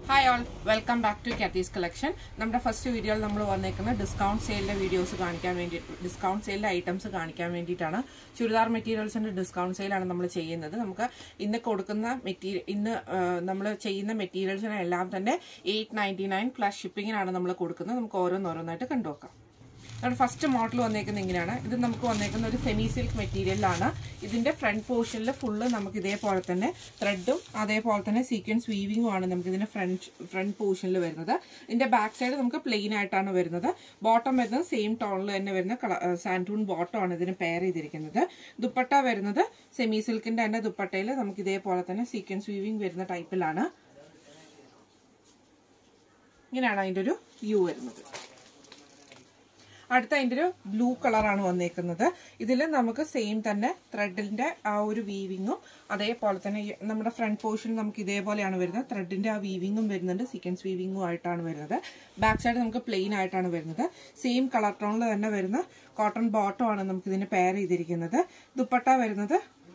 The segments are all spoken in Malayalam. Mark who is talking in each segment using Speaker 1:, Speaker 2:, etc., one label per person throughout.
Speaker 1: hi all welcome back to Kathy's collection നമ്മുടെ ഫസ്റ്റ് വീഡിയോയിൽ നമ്മൾ വന്നേക്കുന്ന ഡിസ്കൗണ്ട് സെയിലിന്റെ വീഡിയോസ് കാണിക്കാൻ വേണ്ടി ഡിസ്കൗണ്ട് സെയിലിന്റെ ഐറ്റംസ് കാണിക്കാൻ വേണ്ടിയിട്ടാണ് ചുരിദാർ മെറ്റീരിയൽസിന്റെ ഡിസ്കൗണ്ട് സെയിലാണ് നമ്മൾ ചെയ്യുന്നത് നമുക്ക് ഇന്ന് കൊടുക്കുന്ന മെറ്റീരിയൽ ഇന്ന് നമ്മൾ ചെയ്യുന്ന മെറ്റീരിയൽസിനെല്ലാം തന്നെ എയ്റ്റ് നയൻറ്റി നയൻ പ്ലസ് ഷിപ്പിങ്ങിനാണ് നമ്മൾ കൊടുക്കുന്നത് നമുക്ക് ഓരോന്നോരോന്നായിട്ട് കണ്ടുനോക്കാം നമ്മുടെ ഫസ്റ്റ് മോഡൽ വന്നേക്കുന്നത് ഇങ്ങനെയാണ് ഇത് നമുക്ക് വന്നേക്കുന്ന ഒരു സെമി സിൽക്ക് മെറ്റീരിയലാണ് ഇതിന്റെ ഫ്രണ്ട് പോർഷനിൽ ഫുള്ള് നമുക്ക് ഇതേപോലെ തന്നെ ത്രെഡും അതേപോലെ തന്നെ സീക്വൻസ് വീവിങ്ങും ആണ് നമുക്ക് ഇതിന്റെ ഫ്രണ്ട് ഫ്രണ്ട് പോർഷനിൽ വരുന്നത് ഇതിന്റെ ബാക്ക് സൈഡ് നമുക്ക് പ്ലെയിൻ ആയിട്ടാണ് വരുന്നത് ബോട്ടം വരുന്നത് സെയിം ടോണിൽ തന്നെ വരുന്ന സാൻഡൂൺ ബോട്ടം ആണ് ഇതിന് പെയർ ചെയ്തിരിക്കുന്നത് ദുപ്പട്ട വരുന്നത് സെമി സിൽക്കിന്റെ തന്നെ ദുപ്പട്ടയിൽ നമുക്ക് ഇതേപോലെ തന്നെ സീക്വൻസ് വീവിങ് വരുന്ന ടൈപ്പിലാണ് ഇങ്ങനെയാണ് അതിന്റെ ഒരു വ്യൂ വരുന്നത് അടുത്ത അതിൻ്റെ ഒരു ബ്ലൂ കളറാണ് വന്നേക്കുന്നത് ഇതിൽ നമുക്ക് സെയിം തന്നെ ത്രെഡിന്റെ ആ ഒരു വീവിങ്ങും അതേപോലെ തന്നെ നമ്മുടെ ഫ്രണ്ട് പോർഷൻ നമുക്ക് ഇതേപോലെയാണ് വരുന്നത് ത്രെഡിന്റെ ആ വീവിങ്ങും വരുന്നുണ്ട് സീക്വൻസ് വീവിങ്ങും ആയിട്ടാണ് വരുന്നത് ബാക്ക് സൈഡ് നമുക്ക് പ്ലെയിൻ ആയിട്ടാണ് വരുന്നത് സെയിം കളർ ടോണിൽ തന്നെ വരുന്ന കോട്ടൺ ബോട്ടം ആണ് നമുക്ക് ഇതിന് പെയർ ചെയ്തിരിക്കുന്നത് ദുപ്പട്ട വരുന്നത്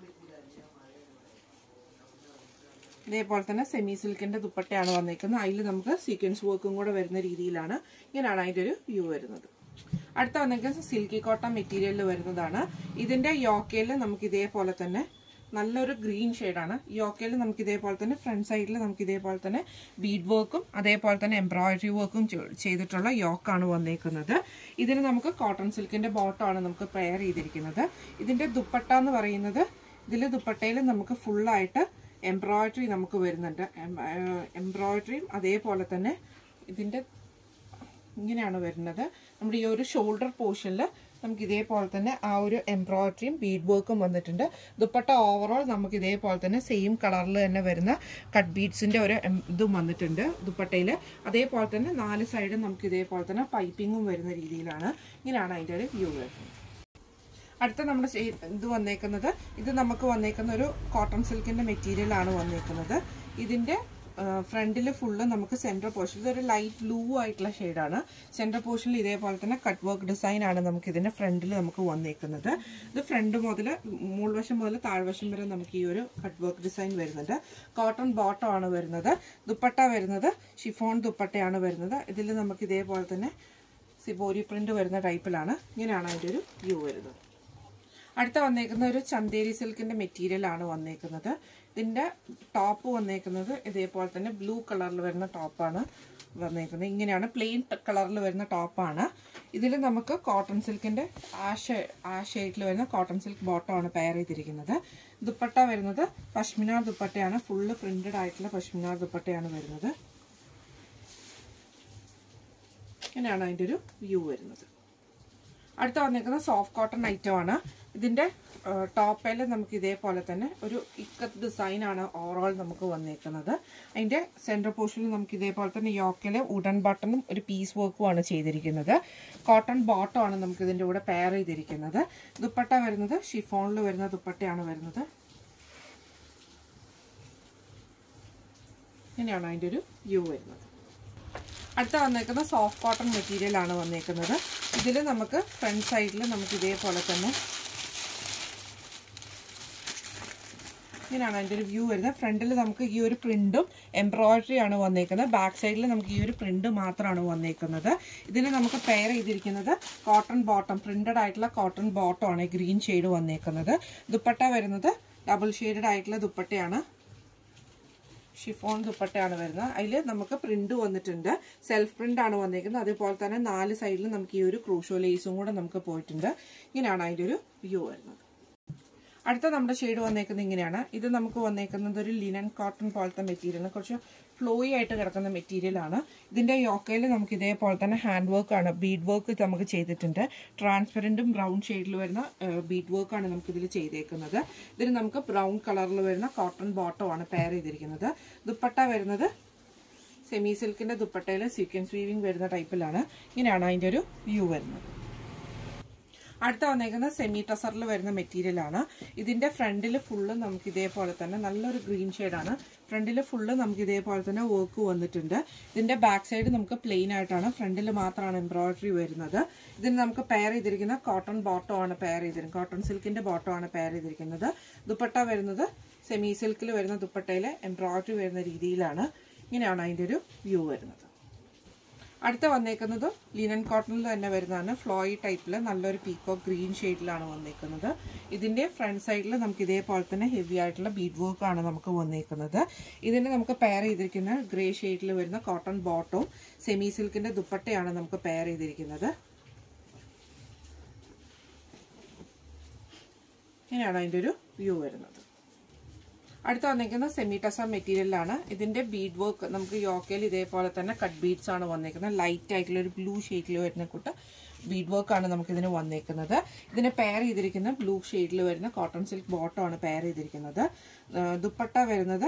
Speaker 1: ഇതേപോലെ തന്നെ സെമി സിൽക്കിന്റെ ദുപ്പട്ടയാണ് വന്നേക്കുന്നത് അതിൽ നമുക്ക് സീക്വൻസ് വർക്കും കൂടെ വരുന്ന രീതിയിലാണ് ഇങ്ങനെയാണ് അതിന്റെ ഒരു വ്യൂ വരുന്നത് അടുത്ത വന്നിരിക്കുന്നത് സിൽക്കി കോട്ടൺ മെറ്റീരിയലിൽ വരുന്നതാണ് ഇതിന്റെ യോക്കയിൽ നമുക്ക് ഇതേപോലെ തന്നെ നല്ലൊരു ഗ്രീൻ ഷെയ്ഡാണ് യോക്കയിൽ നമുക്ക് ഇതേപോലെ തന്നെ ഫ്രണ്ട് സൈഡിൽ നമുക്ക് ഇതേപോലെ തന്നെ ബീഡ് വർക്കും അതേപോലെ തന്നെ എംബ്രോയിഡറി വർക്കും ചെയ്തിട്ടുള്ള യോക്കാണ് വന്നേക്കുന്നത് ഇതിന് നമുക്ക് കോട്ടൺ സിൽക്കിന്റെ ബോട്ടമാണ് നമുക്ക് പെയർ ചെയ്തിരിക്കുന്നത് ഇതിന്റെ ദുപ്പട്ട എന്ന് പറയുന്നത് ഇതിൽ ദുപ്പട്ടയിൽ നമുക്ക് ഫുള്ളായിട്ട് എംബ്രോയിഡറി നമുക്ക് വരുന്നുണ്ട് എംബ്രോയിഡറിയും അതേപോലെ തന്നെ ഇതിന്റെ ഇങ്ങനെയാണ് വരുന്നത് നമ്മുടെ ഈ ഒരു ഷോൾഡർ പോർഷനിൽ നമുക്ക് ഇതേപോലെ തന്നെ ആ ഒരു എംബ്രോയിഡറിയും ബീഡ് വർക്കും വന്നിട്ടുണ്ട് ദുപ്പട്ട ഓവറോൾ നമുക്ക് ഇതേപോലെ തന്നെ സെയിം കളറിൽ തന്നെ വരുന്ന കട്ട് ബീഡ്സിന്റെ ഒരു ഇതും വന്നിട്ടുണ്ട് ദുപ്പട്ടയിൽ അതേപോലെ തന്നെ നാല് സൈഡും നമുക്ക് ഇതേപോലെ തന്നെ പൈപ്പിങ്ങും വരുന്ന രീതിയിലാണ് ഇങ്ങനെയാണ് അതിൻ്റെ ഒരു വ്യൂ വരുന്നത് അടുത്ത നമ്മുടെ ഇത് വന്നേക്കുന്നത് ഇത് നമുക്ക് വന്നേക്കുന്ന ഒരു കോട്ടൺ സിൽക്കിന്റെ മെറ്റീരിയൽ ആണ് വന്നേക്കുന്നത് ഇതിന്റെ ഫ്രണ്ടിൽ ഫുള്ള് നമുക്ക് സെൻറ്റർ പോർഷൻ ഇതൊരു ലൈറ്റ് ബ്ലൂ ആയിട്ടുള്ള ഷെയ്ഡാണ് സെൻറ്റർ പോർഷനിൽ ഇതേപോലെ തന്നെ കട്ട് വർക്ക് ഡിസൈൻ ആണ് നമുക്ക് ഇതിന്റെ ഫ്രണ്ടിൽ നമുക്ക് വന്നേക്കുന്നത് ഇത് ഫ്രണ്ട് മുതൽ മുൾവശം മുതൽ താഴ്വശം വരെ നമുക്ക് ഈ ഒരു കട്ട് വർക്ക് ഡിസൈൻ വരുന്നുണ്ട് കോട്ടൺ ബോട്ടം ആണ് വരുന്നത് ദുപ്പട്ട വരുന്നത് ഷിഫോൺ ദുപ്പട്ടയാണ് വരുന്നത് ഇതിൽ നമുക്ക് ഇതേപോലെ തന്നെ സിബോരി പ്രിന്റ് വരുന്ന ടൈപ്പിലാണ് ഇങ്ങനെയാണ് അതിൻ്റെ ഒരു വ്യൂ വരുന്നത് അടുത്ത വന്നേക്കുന്ന ഒരു ചന്തേരി സിൽക്കിന്റെ മെറ്റീരിയൽ ആണ് വന്നേക്കുന്നത് ഇതിന്റെ ടോപ്പ് വന്നേക്കുന്നത് ഇതേപോലെ തന്നെ ബ്ലൂ കളറിൽ വരുന്ന ടോപ്പാണ് വന്നേക്കുന്നത് ഇങ്ങനെയാണ് പ്ലെയിൻ കളറിൽ വരുന്ന ടോപ്പാണ് ഇതിൽ നമുക്ക് കോട്ടൺ സിൽക്കിന്റെ ആ ഷേ ആ ഷെയ്ഡിൽ വരുന്ന കോട്ടൺ സിൽക്ക് ബോട്ടമാണ് പെയർ ചെയ്തിരിക്കുന്നത് ദുപ്പട്ട വരുന്നത് പശ്മിനാർ ദുപ്പട്ടയാണ് ഫുള്ള് പ്രിന്റഡ് ആയിട്ടുള്ള പശ്മിനാർ ദുപ്പട്ടയാണ് വരുന്നത് ഇങ്ങനെയാണ് അതിൻ്റെ ഒരു വ്യൂ വരുന്നത് അടുത്ത വന്നിരിക്കുന്നത് സോഫ്റ്റ് കോട്ടൺ ഐറ്റം ആണ് ഇതിന്റെ ടോപ്പിൽ നമുക്ക് ഇതേപോലെ തന്നെ ഒരു ഇക്കത്ത് ഡിസൈൻ ആണ് ഓവറോൾ നമുക്ക് വന്നേക്കുന്നത് അതിന്റെ സെന്റർ പോർഷനിൽ നമുക്ക് ഇതേപോലെ തന്നെ യോക്കിലെ ഉഡൻ ബട്ടണും ഒരു പീസ് വർക്കും ആണ് ചെയ്തിരിക്കുന്നത് കോട്ടൺ ബോട്ടം ആണ് നമുക്ക് ഇതിന്റെ കൂടെ പെയർ ചെയ്തിരിക്കുന്നത് ദുപ്പട്ട വരുന്നത് ഷിഫോണിൽ വരുന്ന ദുപ്പട്ടയാണ് വരുന്നത് ഇങ്ങനെയാണ് അതിന്റെ ഒരു വ്യൂ വരുന്നത് അടുത്ത വന്നേക്കുന്ന സോഫ്റ്റ് കോട്ടൺ മെറ്റീരിയൽ ആണ് വന്നേക്കുന്നത് ഇതിൽ നമുക്ക് ഫ്രണ്ട് സൈഡിൽ നമുക്ക് ഇതേപോലെ തന്നെ ഇങ്ങനെയാണ് അതിൻ്റെ ഒരു വ്യൂ വരുന്നത് ഫ്രണ്ടിൽ നമുക്ക് ഈ ഒരു പ്രിന്റും എംബ്രോയിഡറി ആണ് വന്നേക്കുന്നത് ബാക്ക് സൈഡിൽ നമുക്ക് ഈ ഒരു പ്രിന്റ് മാത്രമാണ് വന്നേക്കുന്നത് ഇതിന് നമുക്ക് പെയർ ചെയ്തിരിക്കുന്നത് കോട്ടൺ ബോട്ടം പ്രിന്റഡ് ആയിട്ടുള്ള കോട്ടൺ ബോട്ടം ആണ് ഗ്രീൻ ഷെയ്ഡ് വന്നേക്കുന്നത് ദുപ്പട്ട വരുന്നത് ഡബിൾ ഷെയ്ഡഡ് ആയിട്ടുള്ള ദുപ്പട്ടയാണ് ഷിഫോൺ ദുപ്പട്ടയാണ് വരുന്നത് അതിൽ നമുക്ക് പ്രിന്റ് വന്നിട്ടുണ്ട് സെൽഫ് പ്രിന്റ് ആണ് വന്നേക്കുന്നത് അതേപോലെ തന്നെ നാല് സൈഡിൽ നമുക്ക് ഈ ഒരു ക്രൂഷോ ലേസും കൂടെ നമുക്ക് പോയിട്ടുണ്ട് ഇങ്ങനെയാണ് അതിൻ്റെ ഒരു വ്യൂ വരുന്നത് അടുത്ത നമ്മുടെ ഷെയ്ഡ് വന്നേക്കുന്നത് ഇങ്ങനെയാണ് ഇത് നമുക്ക് വന്നേക്കുന്നത് ഒരു ലിനൻ കോട്ടൺ പോലത്തെ മെറ്റീരിയൽ കുറച്ച് ഫ്ലോയി ആയിട്ട് കിടക്കുന്ന മെറ്റീരിയൽ ആണ് ഇതിന്റെ യോക്കയിൽ നമുക്ക് ഇതേപോലെ തന്നെ ഹാൻഡ് വർക്ക് ആണ് ബീഡ് വർക്ക് നമുക്ക് ചെയ്തിട്ടുണ്ട് ട്രാൻസ്പെറന്റും ബ്രൗൺ ഷെയ്ഡിൽ വരുന്ന ബീഡ് വർക്ക് ആണ് നമുക്ക് ഇതിൽ ചെയ്തേക്കുന്നത് ഇതിന് നമുക്ക് ബ്രൗൺ കളറിൽ വരുന്ന കോട്ടൺ ബോട്ടം ആണ് പെയർ ചെയ്തിരിക്കുന്നത് ദുപ്പട്ട വരുന്നത് സെമി സിൽക്കിന്റെ ദുപ്പട്ടയിൽ സീക്വൻസ് വീവിംഗ് വരുന്ന ടൈപ്പിലാണ് ഇങ്ങനെയാണ് അതിന്റെ ഒരു വ്യൂ വരുന്നത് അടുത്ത വന്നേക്കുന്നത് സെമി ടസറിൽ വരുന്ന മെറ്റീരിയൽ ആണ് ഇതിന്റെ ഫ്രണ്ടിൽ ഫുള്ള് നമുക്ക് ഇതേപോലെ തന്നെ നല്ലൊരു ഗ്രീൻ ആണ് ഫ്രണ്ടിൽ ഫുള്ള് നമുക്ക് ഇതേപോലെ തന്നെ വർക്ക് വന്നിട്ടുണ്ട് ഇതിന്റെ ബാക്ക് സൈഡ് നമുക്ക് പ്ലെയിൻ ആയിട്ടാണ് ഫ്രണ്ടിൽ മാത്രമാണ് എംബ്രോയിഡറി വരുന്നത് ഇതിന് നമുക്ക് പെയർ ചെയ്തിരിക്കുന്ന കോട്ടൺ ബോട്ടം ആണ് പെയർ ചെയ്തിരിക്കുന്നത് കോട്ടൺ സിൽക്കിന്റെ ബോട്ടം ആണ് പെയർ ചെയ്തിരിക്കുന്നത് ദുപ്പട്ട വരുന്നത് സെമി സിൽക്കിൽ വരുന്ന ദുപ്പട്ടയിൽ എംബ്രോയിഡറി വരുന്ന രീതിയിലാണ് ഇങ്ങനെയാണ് അതിൻ്റെ ഒരു വ്യൂ വരുന്നത് അടുത്ത വന്നേക്കുന്നത് ലിനൻ കോട്ടണിൽ തന്നെ വരുന്നതാണ് ഫ്ലോയി ടൈപ്പിൽ നല്ലൊരു പീക്കോ ഗ്രീൻ ഷെയ്ഡിലാണ് വന്നേക്കുന്നത് ഇതിന്റെ ഫ്രണ്ട് സൈഡിൽ നമുക്ക് ഇതേപോലെ തന്നെ ഹെവി ആയിട്ടുള്ള ബീഡ് വർക്ക് ആണ് നമുക്ക് വന്നേക്കുന്നത് ഇതിന് നമുക്ക് പെയർ ചെയ്തിരിക്കുന്ന ഗ്രേ ഷെയ്ഡിൽ വരുന്ന കോട്ടൺ ബോട്ടവും സെമി സിൽക്കിന്റെ ദുപ്പട്ടയാണ് നമുക്ക് പെയർ ചെയ്തിരിക്കുന്നത് ഇങ്ങനെയാണ് അതിൻ്റെ ഒരു വ്യൂ വരുന്നത് അടുത്ത വന്നിരിക്കുന്നത് സെമി ടസ മെറ്റീരിയലാണ് ഇതിന്റെ ബീഡ് വർക്ക് നമുക്ക് യോക്കയിൽ ഇതേപോലെ തന്നെ കട്ട് ബീഡ്സ് ആണ് വന്നേക്കുന്നത് ലൈറ്റ് ആയിട്ടുള്ള ഒരു ബ്ലൂ ഷെയ്ഡിൽ വരുന്ന കൂട്ട് ബീഡ് വർക്ക് ആണ് നമുക്ക് ഇതിന് വന്നേക്കുന്നത് ഇതിന് പെയർ ചെയ്തിരിക്കുന്ന ബ്ലൂ ഷെയ്ഡിൽ വരുന്ന കോട്ടൺ സിൽക്ക് ബോട്ടം ആണ് പെയർ ചെയ്തിരിക്കുന്നത് ദുപ്പട്ട വരുന്നത്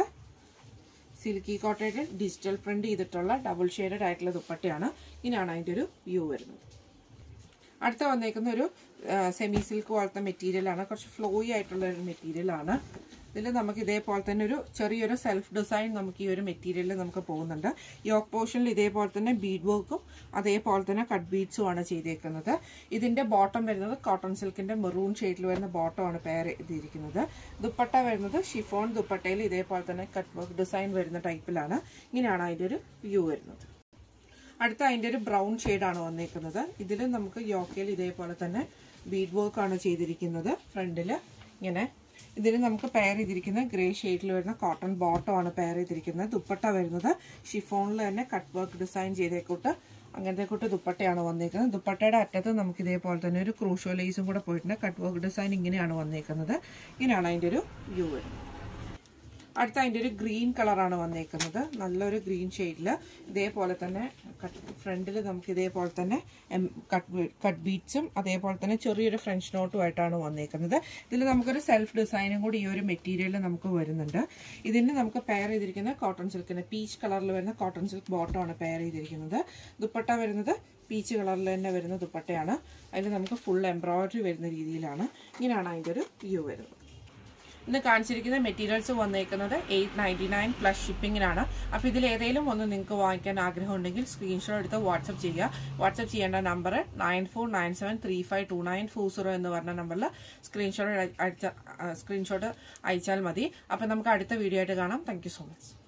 Speaker 1: സിൽക്കി കോട്ടയുടെ ഡിജിറ്റൽ പ്രിന്റ് ചെയ്തിട്ടുള്ള ഡബിൾ ഷെയ്ഡഡ് ആയിട്ടുള്ള ദുപ്പട്ടയാണ് ഇങ്ങനെയാണ് അതിൻ്റെ ഒരു വ്യൂ വരുന്നത് അടുത്ത വന്നേക്കുന്ന ഒരു സെമി സിൽക്ക് പോലത്തെ മെറ്റീരിയലാണ് കുറച്ച് ഫ്ലോയി ആയിട്ടുള്ള ഒരു മെറ്റീരിയലാണ് ഇതിൽ നമുക്ക് ഇതേപോലെ തന്നെ ഒരു ചെറിയൊരു സെൽഫ് ഡിസൈൻ നമുക്ക് ഈ ഒരു മെറ്റീരിയലിൽ നമുക്ക് പോകുന്നുണ്ട് യോക്ക് പോർഷനിൽ ഇതേപോലെ തന്നെ ബീഡ് വർക്കും അതേപോലെ തന്നെ കട്ട് ബീഡ്സും ആണ് ചെയ്തേക്കുന്നത് ഇതിന്റെ ബോട്ടം വരുന്നത് കോട്ടൺ സിൽക്കിന്റെ മെറൂൺ ഷെയ്ഡിൽ വരുന്ന ബോട്ടമാണ് പെയർ ചെയ്തിരിക്കുന്നത് ദുപ്പട്ട വരുന്നത് ഷിഫോൺ ദുപ്പട്ടയിൽ ഇതേപോലെ തന്നെ കട്ട് വർക്ക് ഡിസൈൻ വരുന്ന ടൈപ്പിലാണ് ഇങ്ങനെയാണ് അതിൻ്റെ ഒരു വ്യൂ വരുന്നത് അടുത്ത അതിൻ്റെ ഒരു ബ്രൗൺ ഷെയ്ഡാണ് വന്നേക്കുന്നത് ഇതിൽ നമുക്ക് യോക്കയിൽ ഇതേപോലെ തന്നെ ബീഡ് വർക്ക് ആണ് ചെയ്തിരിക്കുന്നത് ഫ്രണ്ടിൽ ഇങ്ങനെ ഇതിൽ നമുക്ക് പെയർ ചെയ്തിരിക്കുന്ന ഗ്രേ ഷെയ്ഡിൽ വരുന്ന കോട്ടൺ ബോട്ടം ആണ് പെയർ ചെയ്തിരിക്കുന്നത് ദുപ്പട്ട വരുന്നത് ഷിഫോണിൽ തന്നെ കട്ട് വർക്ക് ഡിസൈൻ ചെയ്തേക്കൂട്ട് അങ്ങനത്തെ കൂട്ട് ദുപ്പട്ടയാണ് വന്നേക്കുന്നത് ദുപ്പട്ടയുടെ അറ്റത്ത് നമുക്ക് ഇതേപോലെ തന്നെ ഒരു ക്രൂഷോ ലേസും കൂടെ പോയിട്ടുണ്ട് കട്ട് വർക്ക് ഡിസൈൻ ഇങ്ങനെയാണ് വന്നേക്കുന്നത് ഇങ്ങനെയാണ് അതിൻ്റെ ഒരു വ്യൂ വരുന്നത് അടുത്ത അതിൻ്റെ ഒരു ഗ്രീൻ കളറാണ് വന്നേക്കുന്നത് നല്ലൊരു ഗ്രീൻ ഷെയ്ഡിൽ ഇതേപോലെ തന്നെ കട്ട് ഫ്രണ്ടിൽ നമുക്ക് ഇതേപോലെ തന്നെ കട്ട് കട്ട് ബീറ്റ്സും അതേപോലെ തന്നെ ചെറിയൊരു ഫ്രഞ്ച് നോട്ടുമായിട്ടാണ് വന്നേക്കുന്നത് ഇതിൽ നമുക്കൊരു സെൽഫ് ഡിസൈനും കൂടി ഈ ഒരു മെറ്റീരിയൽ നമുക്ക് വരുന്നുണ്ട് ഇതിന് നമുക്ക് പെയർ ചെയ്തിരിക്കുന്ന കോട്ടൺ സിൽക്കിന് പീച്ച് കളറിൽ വരുന്ന കോട്ടൺ സിൽക്ക് ബോട്ടമാണ് പെയർ ചെയ്തിരിക്കുന്നത് ദുപ്പട്ട വരുന്നത് പീച്ച് കളറിൽ തന്നെ വരുന്ന ദുപ്പട്ടയാണ് അതിൽ നമുക്ക് ഫുൾ എംബ്രോയിഡറി വരുന്ന രീതിയിലാണ് ഇങ്ങനെയാണ് അതിൻ്റെ ഒരു വ്യൂ വരുന്നത് ഇന്ന് കാണിച്ചിരിക്കുന്ന മെറ്റീരിയൽസ് വന്നേക്കുന്നത് എയ്റ്റ് നയൻറ്റി നയൻ പ്ലസ് ഷിപ്പിങ്ങിനാണ് അപ്പോൾ ഇതിൽ ഏതെങ്കിലും ഒന്ന് നിങ്ങൾക്ക് വാങ്ങിക്കാൻ ആഗ്രഹം ഉണ്ടെങ്കിൽ സ്ക്രീൻഷോട്ട് എടുത്ത് വാട്സപ്പ് ചെയ്യുക വാട്സപ്പ് ചെയ്യേണ്ട number nine four nine seven three five two nine four zero എന്ന് പറഞ്ഞ നമ്പറിൽ സ്ക്രീൻഷോട്ട് അയച്ച സ്ക്രീൻഷോട്ട് അയച്ചാൽ മതി അപ്പോൾ നമുക്ക് അടുത്ത വീഡിയോ ആയിട്ട് കാണാം താങ്ക് സോ മച്ച്